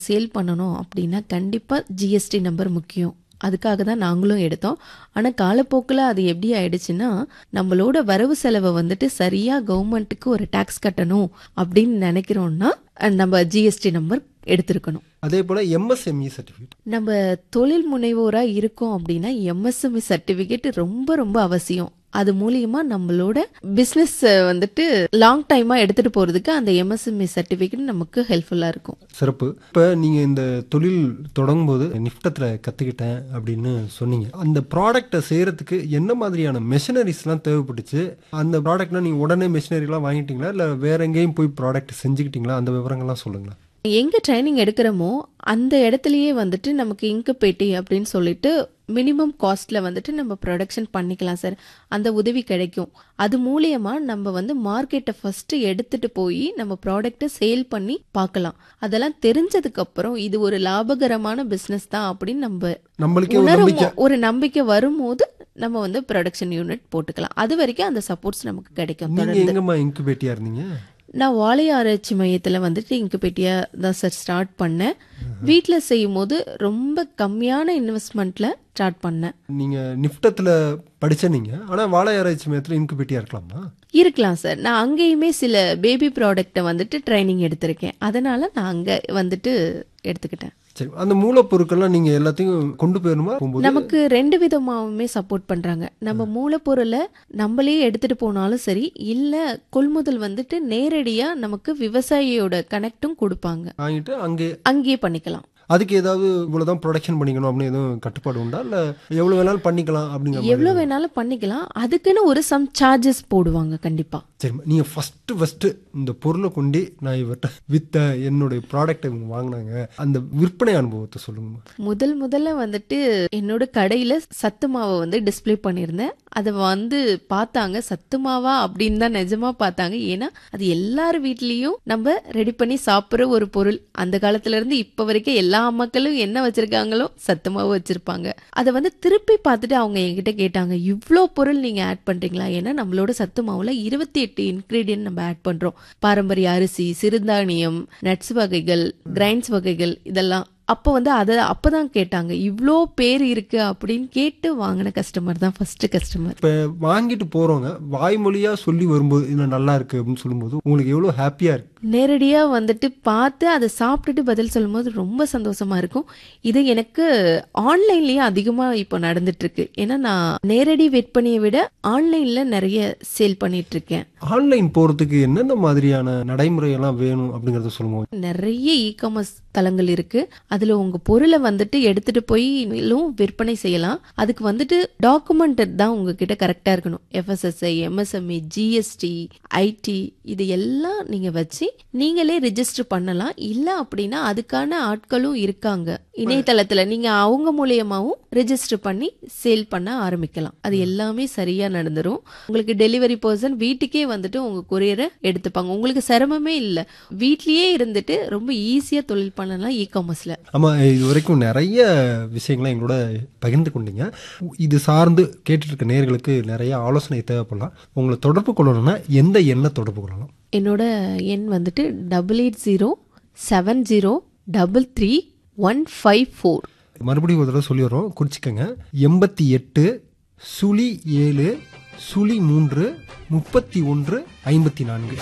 sale பண்ணணும் அப்படின்னா கண்டிப்பாக ஜிஎஸ்டி நம்பர் முக்கியம் அதுக்காக தான் நாங்களும் எடுத்தோம் ஆனால் காலப்போக்கில் அது எப்படி ஆயிடுச்சுன்னா நம்மளோட வரவு செலவை வந்துட்டு சரியாக கவர்மெண்ட்டுக்கு ஒரு டேக்ஸ் கட்டணும் அப்படின்னு நினைக்கிறோம்னா அஹ், நம்ம ஜிஎஸ்டி நம்பர் எடுத்திருக்கணும் அதே போல் எம்எஸ்எம்இ சர்டிஃபிகேட் நம்ம தொழில் முனைவோராக இருக்கோம் அப்படின்னா எம்எஸ்எம்இ சர்டிஃபிகேட் ரொம்ப ரொம்ப அவசியம் அது மூலியமா நம்மளோட பிஸ்னஸ் வந்துட்டு லாங் டைமா எடுத்துட்டு போறதுக்கு அந்த எம்எஸ்எம்இ சர்டிஃபிகேட் நமக்கு ஹெல்ப்ஃபுல்லா இருக்கும் சிறப்பு இப்போ நீங்கள் இந்த தொழில் தொடங்கும்போது நிஃப்டத்தில் கற்றுக்கிட்டேன் அப்படின்னு சொன்னீங்க அந்த ப்ராடக்டை செய்கிறதுக்கு என்ன மாதிரியான மெஷினரிஸ்லாம் தேவைப்பட்டுச்சு அந்த ப்ராடக்ட்லாம் நீங்கள் உடனே மெஷினரிலாம் வாங்கிட்டீங்களா இல்லை வேற எங்கேயும் போய் ப்ராடக்ட் செஞ்சுக்கிட்டீங்களா அந்த விவரங்கள்லாம் சொல்லுங்களேன் எங்க ட்ரைனிங் எடுக்கிறோமோ அந்த இடத்துலயே வந்துட்டு நமக்கு இங்கு பெட்டி அப்படின்னு சொல்லிட்டு மினிமம் காஸ்ட்ல வந்துட்டு நம்ம ப்ரொடக்ஷன் பண்ணிக்கலாம் சார் அந்த உதவி கிடைக்கும் அது மூலியமா நம்ம வந்து மார்க்கெட்டை ஃபர்ஸ்ட் எடுத்துட்டு போய் நம்ம ப்ராடக்ட்டை சேல் பண்ணி பார்க்கலாம் அதெல்லாம் தெரிஞ்சதுக்கு அப்புறம் இது ஒரு லாபகரமான பிசினஸ் தான் அப்படின்னு நம்ம நம்மளுக்கே ஒரு உணரும் நம்பிக்கை ஒரு நம்பிக்கை வரும்போது நம்ம வந்து ப்ரொடக்ஷன் யூனிட் போட்டுக்கலாம் அது வரைக்கும் அந்த சப்போர்ட்ஸ் நமக்கு கிடைக்கும் நீங்கள் தொடர்ந்து எங்கம்மா இன்குபேட்டியாக இருந்தீங்க நான் வாழை ஆராய்ச்சி மையத்தில் வந்துட்டு இன்குபேட்டியா தான் சார் ஸ்டார்ட் பண்ணேன் வீட்டில் செய்யும் போது ரொம்ப கம்மியான இன்வெஸ்ட்மெண்ட்ல ஸ்டார்ட் பண்ணேன் நீங்கள் நிஃப்டத்தில் படிச்ச நீங்கள் ஆனால் வாழை ஆராய்ச்சி மையத்தில் இன்குபேட்டியாக இருக்கலாமா இருக்கலாம் சார் நான் அங்கேயுமே சில பேபி ப்ராடக்ட்டை வந்துட்டு ட்ரைனிங் எடுத்திருக்கேன் அதனால நான் அங்கே வந்துட்டு எடுத்துக்கிட்டேன் சரி அந்த மூலப்பொருட்கள்லாம் நீங்கள் எல்லாத்தையும் கொண்டு போயிடணுமா போகும்போது நமக்கு ரெண்டு விதமாவுமே சப்போர்ட் பண்றாங்க நம்ம மூலப்பொருளை நம்மளே எடுத்துட்டு போனாலும் சரி இல்ல கொள்முதல் வந்துட்டு நேரடியா நமக்கு விவசாயியோட கனெக்டும் கொடுப்பாங்க வாங்கிட்டு அங்கே அங்கேயே பண்ணிக்கலாம் அதுக்கு ஏதாவது இவ்வளவுதான் ப்ரொடக்ஷன் பண்ணிக்கணும் அப்படின்னு எதுவும் கட்டுப்பாடு உண்டா இல்ல எவ்வளவு வேணாலும் பண்ணிக்கலாம் அப்படிங்கிற மாதிரி எவ்வளவு வேணாலும் பண்ணிக்கலாம் அதுக்குன்னு ஒரு சம் சார்ஜஸ் போடுவாங்க கண்டிப்பா சரி நீங்க ஃபர்ஸ்ட் ஃபர்ஸ்ட் இந்த பொருளை கொண்டு நான் இவர்கிட்ட வித்த என்னுடைய ப்ராடக்ட் இவங்க வாங்கினாங்க அந்த விற்பனை அனுபவத்தை சொல்லுங்க முதல் முதல்ல வந்துட்டு என்னோட கடையில சத்து மாவை வந்து டிஸ்ப்ளே பண்ணியிருந்தேன் அதை வந்து பார்த்தாங்க சத்து மாவா அப்படின்னு தான் நிஜமா பார்த்தாங்க ஏன்னா அது எல்லார் வீட்லயும் நம்ம ரெடி பண்ணி சாப்பிடுற ஒரு பொருள் அந்த காலத்துல இருந்து இப்ப வரைக்கும் எல்லா மக்களும் என்ன வச்சிருக்காங்களோ சத்து மாவு வச்சிருப்பாங்க அதை வந்து திருப்பி பார்த்துட்டு அவங்க என்கிட்ட கேட்டாங்க இவ்ளோ பொருள் நீங்க ஆட் பண்றீங்களா ஏன்னா நம்மளோட சத்து மாவுல இருபத்தி எட்டு இன்கிரீடியன்ட் நம்ம ஆட் பண்றோம் பாரம்பரிய அரிசி சிறுதானியம் நட்ஸ் வகைகள் கிரைன்ஸ் வகைகள் இதெல்லாம் அப்போ வந்து அதை அப்பதான் கேட்டாங்க இவ்ளோ பேர் இருக்கு அப்படின்னு கேட்டு வாங்கின கஸ்டமர் தான் ஃபர்ஸ்ட் கஸ்டமர் இப்ப வாங்கிட்டு போறவங்க வாய்மொழியா சொல்லி வரும்போது இது நல்லா இருக்கு அப்படின்னு சொல்லும்போது உங்களுக்கு எவ்வளவு ஹாப்பியா இருக்கு நேரடியா வந்துட்டு பார்த்து அதை சாப்பிட்டுட்டு பதில் சொல்லும்போது ரொம்ப சந்தோஷமா இருக்கும் இது எனக்கு ஆன்லைன்லயே அதிகமா இப்போ நடந்துட்டு இருக்கு ஏன்னா நான் நேரடி விற்பனையை விட ஆன்லைன்ல நிறைய சேல் பண்ணிட்டு இருக்கேன் ஆன்லைன் போறதுக்கு என்னென்ன மாதிரியான நடைமுறை எல்லாம் வேணும் அப்படிங்கறத சொல்லுவோம் நிறைய இ காமர்ஸ் தளங்கள் இருக்கு அதுல உங்க பொருளை வந்துட்டு எடுத்துட்டு போய் மேலும் விற்பனை செய்யலாம் அதுக்கு வந்துட்டு டாக்குமெண்ட் தான் உங்ககிட்ட கரெக்டா இருக்கணும் எஃப்எஸ்எஸ்ஐ எம்எஸ்எம்இ ஜிஎஸ்டி ஐடி இது எல்லாம் நீங்க வச்சு நீங்களே ரெஜிஸ்டர் பண்ணலாம் இல்ல அப்படின்னா அதுக்கான ஆட்களும் இருக்காங்க இணையதளத்துல நீங்க அவங்க மூலியமாவும் ரெஜிஸ்டர் பண்ணி சேல் பண்ண ஆரம்பிக்கலாம் அது எல்லாமே சரியா நடந்துரும் உங்களுக்கு டெலிவரி பர்சன் வீட்டுக்கே வந்துட்டு உங்க கொரியரை எடுத்துப்பாங்க உங்களுக்கு சிரமமே இல்ல வீட்லயே இருந்துட்டு ரொம்ப ஈஸியா தொழில் பண்ணலாம் இ காமர்ஸ்ல ஆமா இது வரைக்கும் நிறைய விஷயங்களை எங்களோட பகிர்ந்து கொண்டீங்க இது சார்ந்து கேட்டுட்டு இருக்க நேயர்களுக்கு நிறைய ஆலோசனை தேவைப்படலாம் உங்களை தொடர்பு கொள்ளணும்னா எந்த எண்ணை தொடர்பு கொள்ளலாம் என்னோட எண் வந்துட்டு double eight zero seven zero double three one five four மறுபடியும் ஒரு தடவை சொல்லிடுறோம் குறிச்சிக்கங்க எண்பத்தி எட்டு சுழி ஏழு சுழி மூன்று முப்பத்தி ஒன்று ஐம்பத்தி நான்கு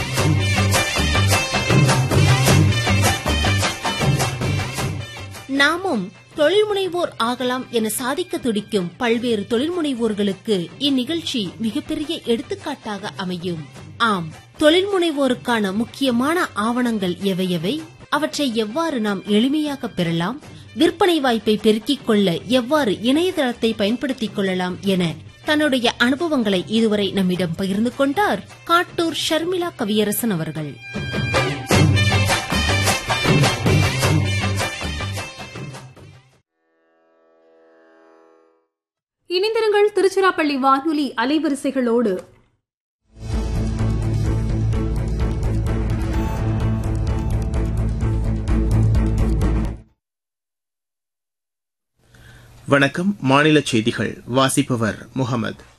நாமும் தொழில் முனைவோர் ஆகலாம் என சாதிக்க துடிக்கும் பல்வேறு தொழில் முனைவோர்களுக்கு இந்நிகழ்ச்சி மிகப்பெரிய எடுத்துக்காட்டாக அமையும் ஆம் தொழில் முனைவோருக்கான முக்கியமான ஆவணங்கள் எவையவை அவற்றை எவ்வாறு நாம் எளிமையாக பெறலாம் விற்பனை வாய்ப்பை பெருக்கிக் கொள்ள எவ்வாறு இணையதளத்தை பயன்படுத்திக் கொள்ளலாம் என தன்னுடைய அனுபவங்களை இதுவரை நம்மிடம் பகிர்ந்து கொண்டார் காட்டூர் ஷர்மிளா கவியரசன் அவர்கள் இணைந்திருங்கள் திருச்சிராப்பள்ளி வானொலி அலைவரிசைகளோடு வணக்கம் மாநில செய்திகள் வாசிப்பவர் முகமது